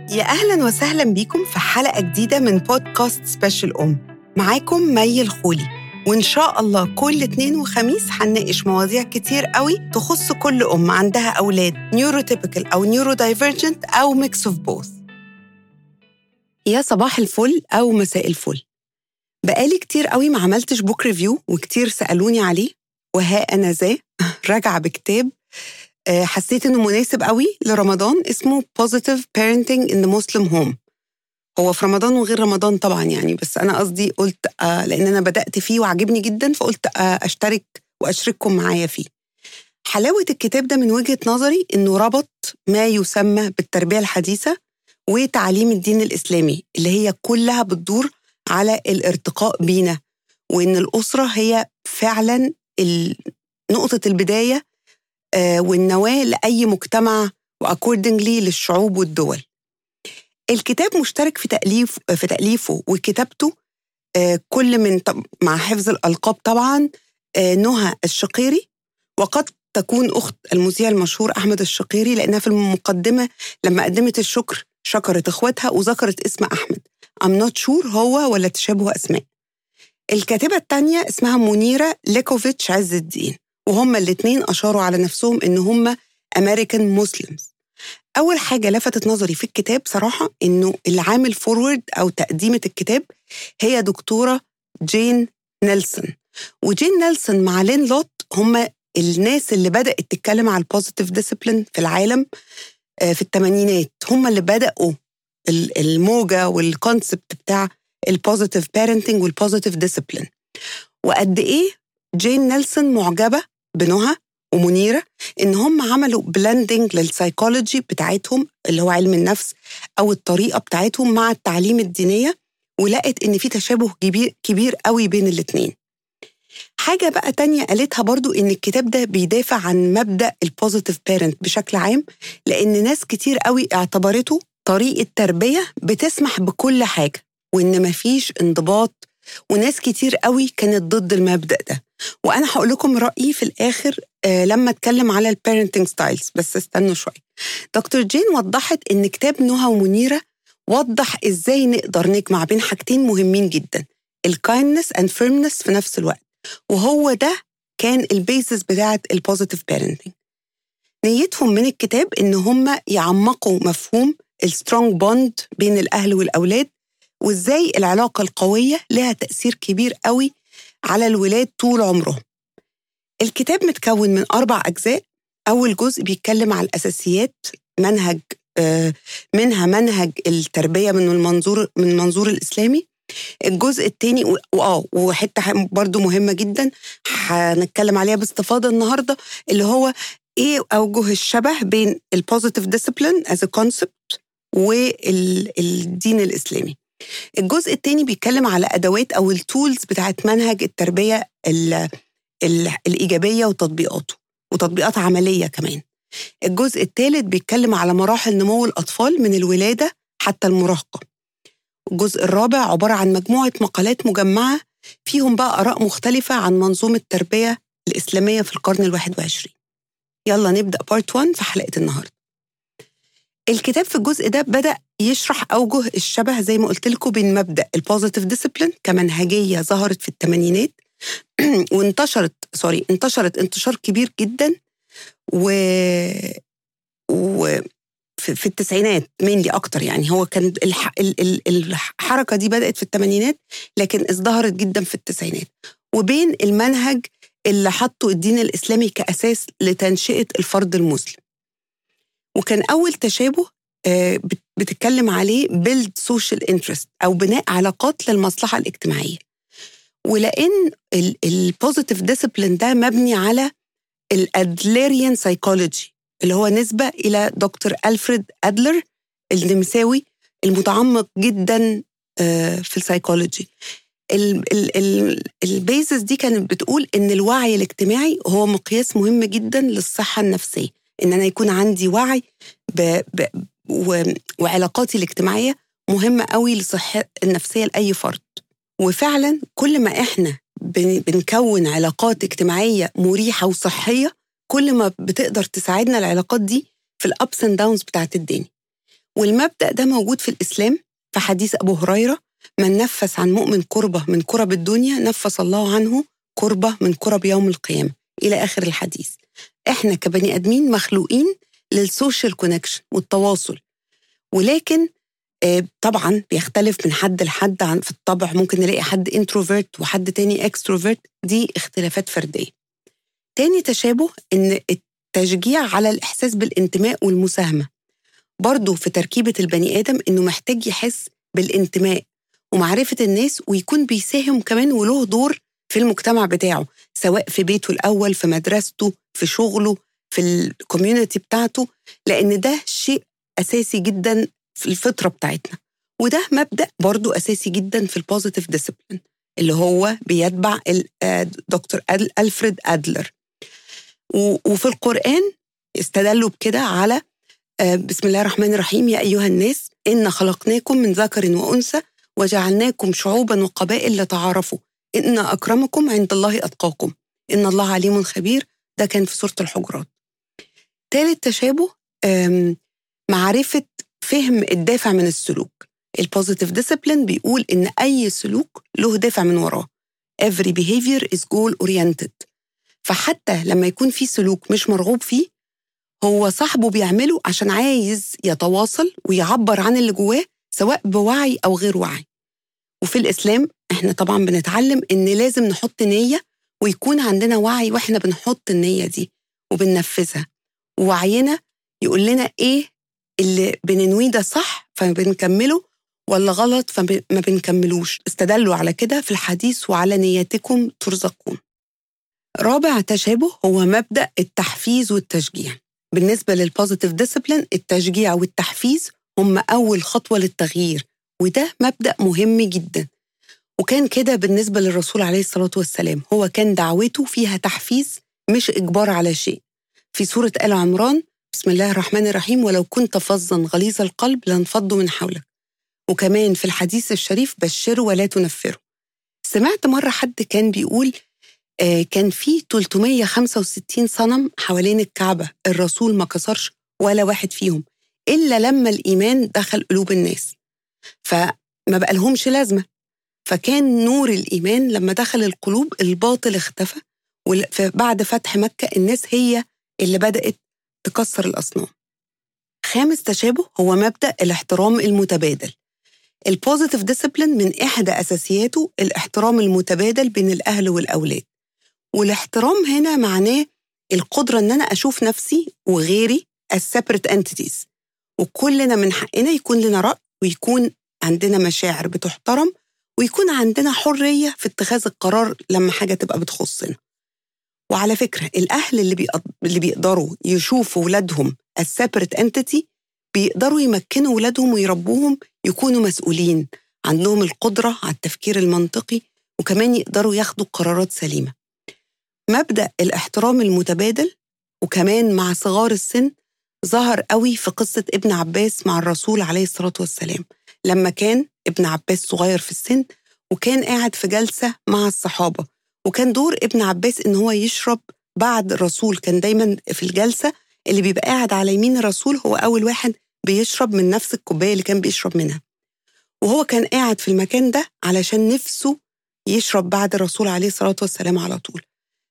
يا أهلا وسهلا بيكم في حلقة جديدة من بودكاست سبيشال أم معاكم مي الخولي وإن شاء الله كل اتنين وخميس هنناقش مواضيع كتير قوي تخص كل أم عندها أولاد نيوروتيبيكال أو نيورو دايفرجنت أو ميكس اوف بوث يا صباح الفل أو مساء الفل بقالي كتير قوي ما عملتش بوك ريفيو وكتير سألوني عليه وها أنا ذا راجعة بكتاب آه، حسيت إنه مناسب قوي لرمضان اسمه Positive Parenting in the Muslim Home هو في رمضان وغير رمضان طبعا يعني بس أنا قصدي قلت آه لأن أنا بدأت فيه وعجبني جدا فقلت آه أشترك وأشرككم معايا فيه حلاوة الكتاب ده من وجهة نظري إنه ربط ما يسمى بالتربية الحديثة وتعليم الدين الإسلامي اللي هي كلها بتدور على الارتقاء بينا وإن الأسرة هي فعلا نقطة البداية آه، والنواة لأي مجتمع وأكوردنجلي للشعوب والدول الكتاب مشترك في تأليف في تأليفه وكتابته آه، كل من مع حفظ الألقاب طبعا آه، نهى الشقيري وقد تكون أخت المذيع المشهور أحمد الشقيري لأنها في المقدمة لما قدمت الشكر شكرت إخواتها وذكرت اسم أحمد I'm not sure هو ولا تشابه أسماء الكاتبة الثانية اسمها منيرة ليكوفيتش عز الدين وهما الاتنين أشاروا على نفسهم إن هما أمريكان مسلمز أول حاجة لفتت نظري في الكتاب صراحة إنه اللي عامل فورورد أو تقديمة الكتاب هي دكتورة جين نيلسون وجين نيلسون مع لين لوت هما الناس اللي بدأت تتكلم على البوزيتيف ديسيبلين في العالم آه، في الثمانينات هم اللي بدأوا الموجة والكونسبت بتاع البوزيتيف بارنتنج والبوزيتيف ديسيبلين وقد ايه جين نيلسون معجبه بنهى ومنيره ان هم عملوا بلندنج للسايكولوجي بتاعتهم اللي هو علم النفس او الطريقه بتاعتهم مع التعليم الدينيه ولقت ان في تشابه كبير كبير قوي بين الاثنين حاجة بقى تانية قالتها برضو إن الكتاب ده بيدافع عن مبدأ البوزيتيف بيرنت بشكل عام لأن ناس كتير قوي اعتبرته طريقة تربية بتسمح بكل حاجة وإن مفيش انضباط وناس كتير قوي كانت ضد المبدأ ده وأنا هقول لكم رأيي في الآخر آه لما أتكلم على البيرنتنج ستايلز بس استنوا شوية دكتور جين وضحت إن كتاب نهى ومنيرة وضح إزاي نقدر نجمع بين حاجتين مهمين جدا الكايندنس اند فيرمنس في نفس الوقت وهو ده كان البيسس بتاعت البوزيتيف بيرنتنج نيتهم من الكتاب إن هم يعمقوا مفهوم السترونج بوند بين الأهل والأولاد وإزاي العلاقة القوية لها تأثير كبير قوي على الولاد طول عمرهم الكتاب متكون من أربع أجزاء أول جزء بيتكلم على الأساسيات منهج آه، منها منهج التربية من المنظور من المنظور الإسلامي الجزء الثاني واه وحته برضو مهمه جدا هنتكلم عليها باستفاضه النهارده اللي هو ايه اوجه الشبه بين البوزيتيف ديسيبلين از كونسبت والدين الاسلامي الجزء الثاني بيتكلم على ادوات او التولز بتاعت منهج التربيه ال ال الايجابيه وتطبيقاته وتطبيقات عمليه كمان الجزء الثالث بيتكلم على مراحل نمو الاطفال من الولاده حتى المراهقه الجزء الرابع عباره عن مجموعه مقالات مجمعه فيهم بقى اراء مختلفه عن منظومه التربيه الاسلاميه في القرن الواحد وعشرين يلا نبدا بارت 1 في حلقه النهارده الكتاب في الجزء ده بدأ يشرح أوجه الشبه زي ما قلت لكم بين مبدأ البوزيتيف ديسيبلين كمنهجية ظهرت في الثمانينات وانتشرت سوري انتشرت انتشار كبير جدا و و في التسعينات مينلي اكتر يعني هو كان الح... الحركه دي بدات في الثمانينات لكن ازدهرت جدا في التسعينات وبين المنهج اللي حطه الدين الاسلامي كاساس لتنشئه الفرد المسلم وكان أول تشابه آه، بتتكلم عليه build social interest أو بناء علاقات للمصلحة الاجتماعية ولأن البوزيتيف ديسيبلين ده مبني على الأدليريان سايكولوجي اللي هو نسبة إلى دكتور ألفريد أدلر النمساوي المتعمق جدا آه، في السايكولوجي البيزس دي كانت بتقول ان الوعي الاجتماعي هو مقياس مهم جدا للصحه النفسيه ان انا يكون عندي وعي ب... ب... و... وعلاقاتي الاجتماعيه مهمه قوي للصحه النفسيه لاي فرد وفعلا كل ما احنا بن... بنكون علاقات اجتماعيه مريحه وصحيه كل ما بتقدر تساعدنا العلاقات دي في الابس اند داونز بتاعت الدنيا والمبدأ ده موجود في الإسلام في حديث أبو هريرة من نفس عن مؤمن كربة من كرب الدنيا نفس الله عنه كربة من كرب يوم القيامة إلى آخر الحديث إحنا كبني آدمين مخلوقين للسوشيال كونكشن والتواصل ولكن آه، طبعا بيختلف من حد لحد عن في الطبع ممكن نلاقي حد انتروفيرت وحد تاني اكستروفيرت دي اختلافات فرديه تاني تشابه ان التشجيع على الاحساس بالانتماء والمساهمه برضه في تركيبه البني ادم انه محتاج يحس بالانتماء ومعرفه الناس ويكون بيساهم كمان وله دور في المجتمع بتاعه سواء في بيته الاول في مدرسته في شغله في الكوميونتي بتاعته لان ده شيء اساسي جدا في الفطره بتاعتنا وده مبدا برضو اساسي جدا في البوزيتيف ديسيبلين اللي هو بيتبع آه، دكتور الفريد ادلر وفي القران استدلوا بكده على آه، بسم الله الرحمن الرحيم يا ايها الناس ان خلقناكم من ذكر وانثى وجعلناكم شعوبا وقبائل لتعارفوا ان اكرمكم عند الله اتقاكم ان الله عليم خبير ده كان في سوره الحجرات ثالث تشابه معرفه فهم الدافع من السلوك البوزيتيف ديسيبلين بيقول إن أي سلوك له دافع من وراه every behavior is goal oriented فحتى لما يكون في سلوك مش مرغوب فيه هو صاحبه بيعمله عشان عايز يتواصل ويعبر عن اللي جواه سواء بوعي أو غير وعي وفي الإسلام إحنا طبعا بنتعلم إن لازم نحط نية ويكون عندنا وعي وإحنا بنحط النية دي وبننفذها ووعينا يقول لنا إيه اللي بننويه ده صح فبنكمله ولا غلط فما بنكملوش استدلوا على كده في الحديث وعلى نياتكم ترزقون رابع تشابه هو مبدأ التحفيز والتشجيع بالنسبة للبوزيتيف ديسيبلين التشجيع والتحفيز هم أول خطوة للتغيير وده مبدأ مهم جدا وكان كده بالنسبة للرسول عليه الصلاة والسلام هو كان دعوته فيها تحفيز مش إجبار على شيء في سورة آل عمران بسم الله الرحمن الرحيم ولو كنت فظا غليظ القلب لانفضوا من حولك وكمان في الحديث الشريف بشروا ولا تنفروا سمعت مرة حد كان بيقول آه كان في 365 صنم حوالين الكعبة الرسول ما كسرش ولا واحد فيهم إلا لما الإيمان دخل قلوب الناس فما بقى لهمش لازمة فكان نور الإيمان لما دخل القلوب الباطل اختفى وبعد فتح مكة الناس هي اللي بدأت تكسر الأصنام خامس تشابه هو مبدأ الاحترام المتبادل البوزيتيف ديسيبلين من إحدى أساسياته الاحترام المتبادل بين الأهل والأولاد والاحترام هنا معناه القدرة إن أنا أشوف نفسي وغيري as separate entities وكلنا من حقنا يكون لنا رأي ويكون عندنا مشاعر بتحترم ويكون عندنا حرية في اتخاذ القرار لما حاجة تبقى بتخصنا وعلى فكرة الأهل اللي, اللي بيقدروا يشوفوا ولادهم as separate entity بيقدروا يمكنوا ولادهم ويربوهم يكونوا مسؤولين عندهم القدرة على التفكير المنطقي وكمان يقدروا ياخدوا قرارات سليمة مبدأ الاحترام المتبادل وكمان مع صغار السن ظهر قوي في قصة ابن عباس مع الرسول عليه الصلاة والسلام لما كان ابن عباس صغير في السن وكان قاعد في جلسة مع الصحابة وكان دور ابن عباس إن هو يشرب بعد الرسول كان دايما في الجلسة اللي بيبقى قاعد على يمين الرسول هو أول واحد بيشرب من نفس الكوباية اللي كان بيشرب منها وهو كان قاعد في المكان ده علشان نفسه يشرب بعد الرسول عليه الصلاة والسلام على طول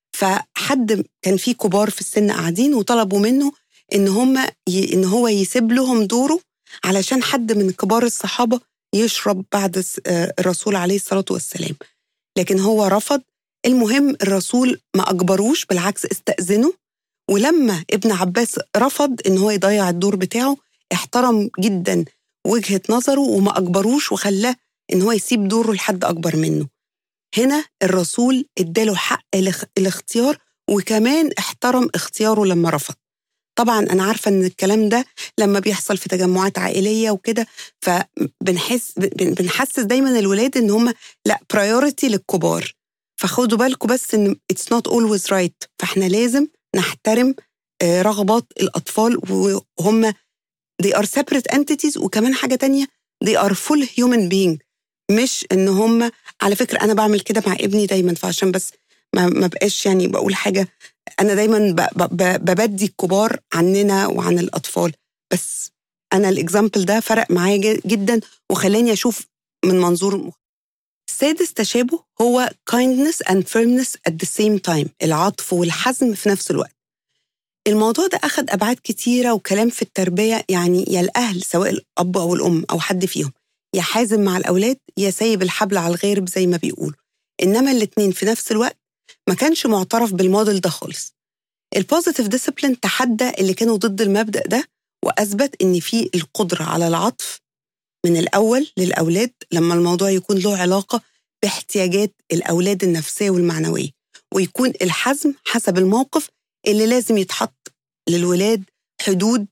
فحد كان في كبار في السن قاعدين وطلبوا منه ان هم ي... ان هو يسيب لهم دوره علشان حد من كبار الصحابه يشرب بعد آه، الرسول عليه الصلاه والسلام لكن هو رفض المهم الرسول ما اجبروش بالعكس استاذنه ولما ابن عباس رفض ان هو يضيع الدور بتاعه احترم جدا وجهه نظره وما اجبروش وخلاه ان هو يسيب دوره لحد اكبر منه هنا الرسول اداله حق الاختيار وكمان احترم اختياره لما رفض طبعا انا عارفه ان الكلام ده لما بيحصل في تجمعات عائليه وكده فبنحس بنحسس دايما الولاد ان هم لا برايورتي للكبار فخدوا بالكم بس ان اتس نوت اولويز رايت فاحنا لازم نحترم آه، رغبات الاطفال وهم they are separate entities وكمان حاجه تانية they are full human being مش ان هم على فكره انا بعمل كده مع ابني دايما فعشان بس ما, ما بقاش يعني بقول حاجه انا دايما ببدي الكبار عننا وعن الاطفال بس انا الاكزامبل ده فرق معايا جدا وخلاني اشوف من منظور مختلف السادس تشابه هو kindness and firmness at the same time العطف والحزم في نفس الوقت الموضوع ده أخذ أبعاد كتيرة وكلام في التربية يعني يا الأهل سواء الأب أو الأم أو حد فيهم يا حازم مع الأولاد يا سايب الحبل على الغارب زي ما بيقولوا إنما الاتنين في نفس الوقت ما كانش معترف بالموديل ده خالص البوزيتيف ديسيبلين تحدى اللي كانوا ضد المبدأ ده وأثبت إن في القدرة على العطف من الأول للأولاد لما الموضوع يكون له علاقة باحتياجات الأولاد النفسية والمعنوية ويكون الحزم حسب الموقف اللي لازم يتحط للولاد حدود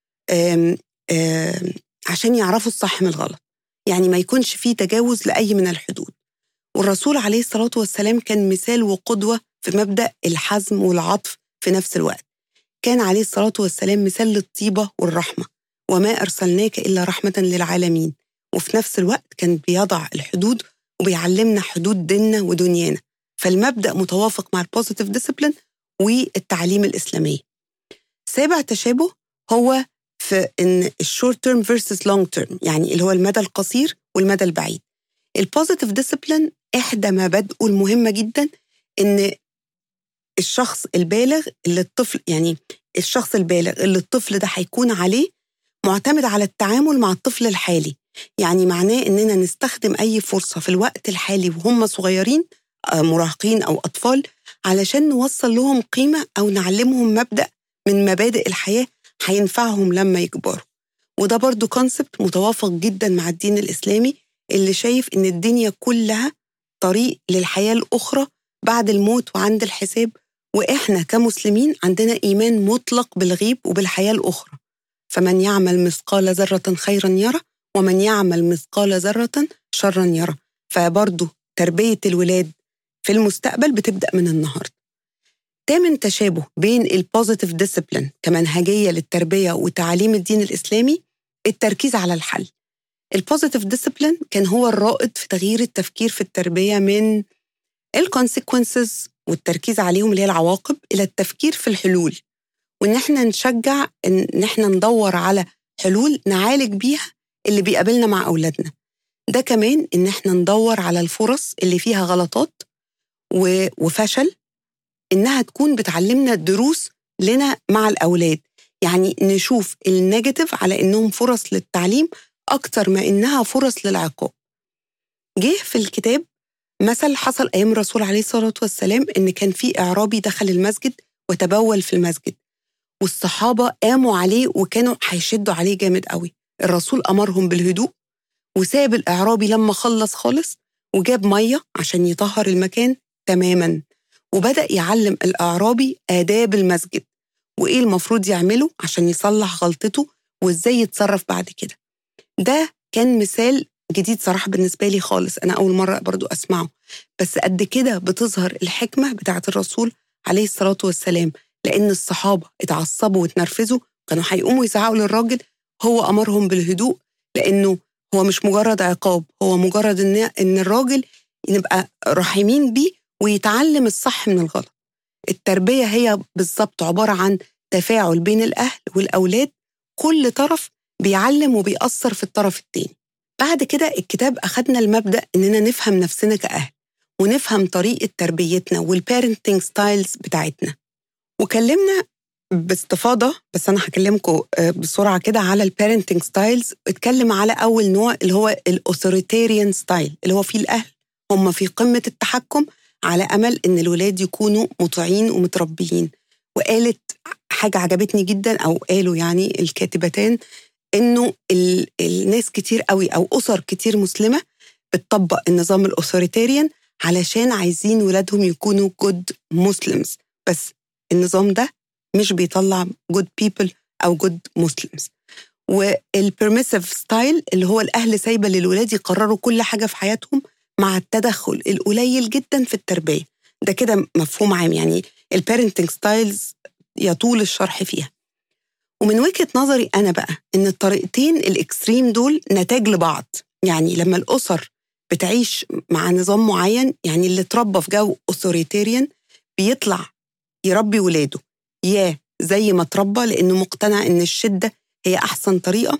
آم آم عشان يعرفوا الصح من الغلط يعني ما يكونش فيه تجاوز لأي من الحدود والرسول عليه الصلاة والسلام كان مثال وقدوة في مبدأ الحزم والعطف في نفس الوقت كان عليه الصلاة والسلام مثال للطيبة والرحمة وما أرسلناك إلا رحمة للعالمين وفي نفس الوقت كان بيضع الحدود وبيعلمنا حدود ديننا ودنيانا فالمبدأ متوافق مع البوزيتيف ديسيبلين والتعليم الإسلامية سابع تشابه هو في ان الشورت تيرم فيرسس لونج تيرم يعني اللي هو المدى القصير والمدى البعيد البوزيتيف ديسيبلين احدى مبادئه المهمه جدا ان الشخص البالغ اللي الطفل يعني الشخص البالغ اللي الطفل ده هيكون عليه معتمد على التعامل مع الطفل الحالي يعني معناه اننا نستخدم اي فرصه في الوقت الحالي وهم صغيرين مراهقين او اطفال علشان نوصل لهم قيمه او نعلمهم مبدا من مبادئ الحياه هينفعهم لما يكبروا وده برضو كونسبت متوافق جدا مع الدين الإسلامي اللي شايف إن الدنيا كلها طريق للحياة الأخرى بعد الموت وعند الحساب وإحنا كمسلمين عندنا إيمان مطلق بالغيب وبالحياة الأخرى فمن يعمل مثقال ذرة خيرا يرى ومن يعمل مثقال ذرة شرا يرى فبرضو تربية الولاد في المستقبل بتبدأ من النهاردة تامن تشابه بين البوزيتيف ديسيبلين كمنهجية للتربية وتعاليم الدين الإسلامي التركيز على الحل البوزيتيف ديسيبلين كان هو الرائد في تغيير التفكير في التربية من الكونسيكونسز والتركيز عليهم اللي هي العواقب إلى التفكير في الحلول وإن احنا نشجع إن احنا ندور على حلول نعالج بيها اللي بيقابلنا مع أولادنا ده كمان إن احنا ندور على الفرص اللي فيها غلطات وفشل إنها تكون بتعلمنا دروس لنا مع الأولاد يعني نشوف النيجاتيف على إنهم فرص للتعليم أكتر ما إنها فرص للعقاب جه في الكتاب مثل حصل أيام الرسول عليه الصلاة والسلام إن كان في إعرابي دخل المسجد وتبول في المسجد والصحابة قاموا عليه وكانوا هيشدوا عليه جامد قوي الرسول أمرهم بالهدوء وساب الإعرابي لما خلص خالص وجاب مية عشان يطهر المكان تماما وبدأ يعلم الأعرابي آداب المسجد وإيه المفروض يعمله عشان يصلح غلطته وإزاي يتصرف بعد كده ده كان مثال جديد صراحة بالنسبة لي خالص أنا أول مرة برضو أسمعه بس قد كده بتظهر الحكمة بتاعة الرسول عليه الصلاة والسلام لأن الصحابة اتعصبوا واتنرفزوا كانوا هيقوموا يزعقوا للراجل هو أمرهم بالهدوء لأنه هو مش مجرد عقاب هو مجرد إن, إن الراجل نبقى رحيمين بيه ويتعلم الصح من الغلط التربية هي بالظبط عبارة عن تفاعل بين الأهل والأولاد كل طرف بيعلم وبيأثر في الطرف التاني بعد كده الكتاب أخدنا المبدأ إننا نفهم نفسنا كأهل ونفهم طريقة تربيتنا والبيرنتنج ستايلز بتاعتنا وكلمنا باستفاضة بس أنا هكلمكم بسرعة كده على البيرنتنج ستايلز اتكلم على أول نوع اللي هو الأوثوريتيريان ستايل اللي هو فيه الأهل هم في قمة التحكم على أمل إن الولاد يكونوا مطيعين ومتربيين وقالت حاجة عجبتني جدا أو قالوا يعني الكاتبتان إنه ال... الناس كتير قوي أو أسر كتير مسلمة بتطبق النظام الأوثوريتيريان علشان عايزين ولادهم يكونوا جود مسلمز بس النظام ده مش بيطلع جود بيبل أو جود مسلمز والبرميسيف ستايل اللي هو الأهل سايبة للولاد يقرروا كل حاجة في حياتهم مع التدخل القليل جدا في التربيه ده كده مفهوم عام يعني البيرنتنج ستايلز يطول الشرح فيها ومن وجهه نظري انا بقى ان الطريقتين الاكستريم دول نتاج لبعض يعني لما الاسر بتعيش مع نظام معين يعني اللي اتربى في جو اوثوريتيريان بيطلع يربي ولاده يا زي ما اتربى لانه مقتنع ان الشده هي احسن طريقه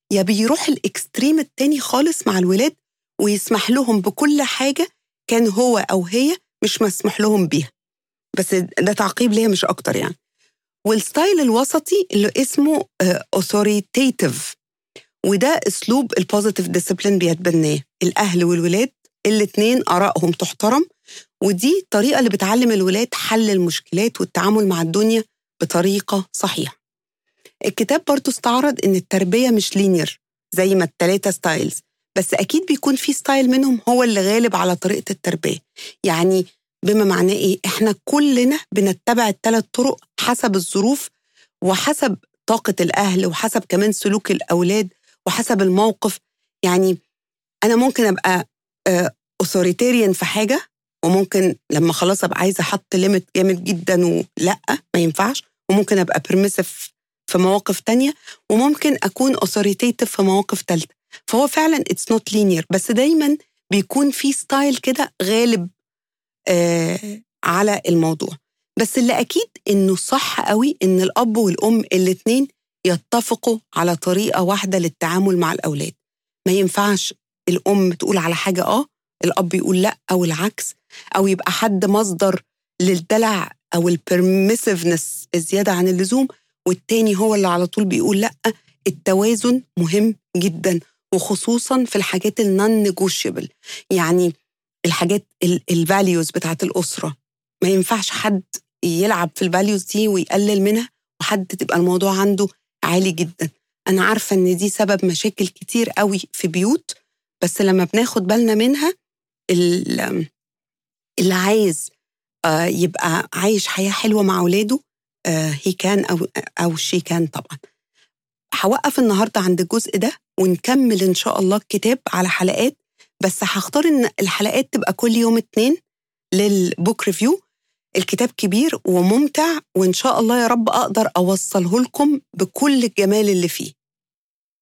يا بيروح الاكستريم التاني خالص مع الولاد ويسمح لهم بكل حاجة كان هو أو هي مش مسموح لهم بيها بس ده تعقيب ليا مش أكتر يعني والستايل الوسطي اللي اسمه اوثوريتيف وده اسلوب البوزيتيف ديسيبلين بيتبناه الاهل والولاد الاثنين ارائهم تحترم ودي الطريقه اللي بتعلم الولاد حل المشكلات والتعامل مع الدنيا بطريقه صحيحه الكتاب برضو استعرض ان التربيه مش لينير زي ما التلاتة ستايلز بس اكيد بيكون في ستايل منهم هو اللي غالب على طريقه التربيه يعني بما معناه ايه احنا كلنا بنتبع الثلاث طرق حسب الظروف وحسب طاقه الاهل وحسب كمان سلوك الاولاد وحسب الموقف يعني انا ممكن ابقى اوثوريتيريان في حاجه وممكن لما خلاص ابقى عايزه احط ليميت جامد جدا ولا ما ينفعش وممكن ابقى بيرميسيف في مواقف تانية وممكن اكون اوثوريتيف في مواقف ثالثه فهو فعلا اتس نوت لينير بس دايما بيكون في ستايل كده غالب آه على الموضوع بس اللي اكيد انه صح قوي ان الاب والام الاثنين يتفقوا على طريقه واحده للتعامل مع الاولاد ما ينفعش الام تقول على حاجه اه الاب يقول لا او العكس او يبقى حد مصدر للدلع او البرميسيفنس الزياده عن اللزوم والتاني هو اللي على طول بيقول لا التوازن مهم جدا وخصوصا في الحاجات النون نيجوشيبل يعني الحاجات الفاليوز بتاعت الاسره ما ينفعش حد يلعب في الفاليوز دي ويقلل منها وحد تبقى الموضوع عنده عالي جدا انا عارفه ان دي سبب مشاكل كتير قوي في بيوت بس لما بناخد بالنا منها اللي عايز يبقى عايش حياه حلوه مع اولاده هي كان او او شي كان طبعا هوقف النهارده عند الجزء ده ونكمل ان شاء الله الكتاب على حلقات بس هختار ان الحلقات تبقى كل يوم اتنين للبوك ريفيو الكتاب كبير وممتع وان شاء الله يا رب اقدر اوصله لكم بكل الجمال اللي فيه